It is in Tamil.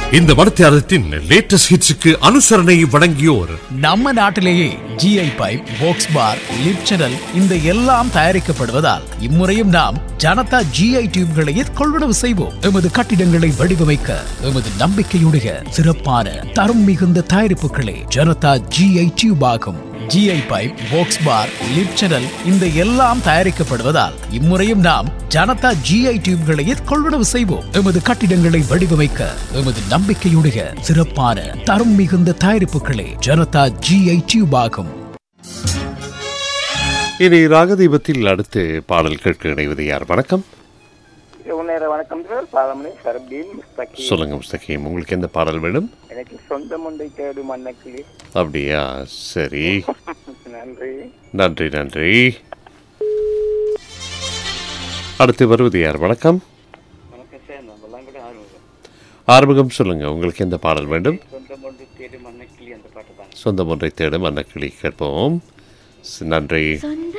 இந்த மடத்தியாரத்தின் லேட்டஸ்ட் ஹிட்ஸுக்கு அனுசரணை வழங்கியோர் நம்ம நாட்டிலேயே G I pipe box bar lip channel இந்த எல்லாம் தயாரிக்கப்படுவதால் இம்முறையும் நாம் ஜனதா ஜிஐ டியூப்களையே கொள்வனவு செய்வோம் எமது கட்டிடங்களை வடிவமைக்க எமது நம்பிக்கையுடைய சிறப்பான தரம் மிகுந்த தயாரிப்புகளே ஜனதா ஜிஐ டியூப் ஆகும் G I pipe box bar lip channel இந்த எல்லாம் தயாரிக்கப்படுவதால் இம்முறையும் நாம் ஜனதா ஜிஐ டியூப்களையே கொள்வனவு செய்வோம் எமது கட்டிடங்களை வடிவமைக்க எமது நம்பிக்கையுடைய சிறப்பான தரம் மிகுந்த தயாரிப்புகளே ஜனதா ஜிஐ டியூப் ஆகும் இனி ராகதீபத்தில் அடுத்து பாடல் கேட்க இணைவது யார் வணக்கம் இரவு நேர வணக்கம் சார் பாலமணி சரபீன் முஸ்தகி சொல்லுங்க முஸ்தகீம் உங்களுக்கு எந்த பாடல் வேணும் எனக்கு சொந்தம் ஒன்றை தேடும் அன்னக்கிளி அப்படியா சரி நன்றி நன்றி நன்றி அடுத்து வருவது யார் வணக்கம் வணக்கம் சார் நம்மலாம் கூட ஆர்வம் ஆறுமுகம் சொல்லுங்க உங்களுக்கு எந்த பாடல் வேண்டும் சொந்தம் ஒன்று தேடும் அன்னக்கிளி அந்த பாட்டு தான் சொந்தம் ஒன்றை தேடும் அன்னக்கிளி கேட்போம் நன்றி சொந்த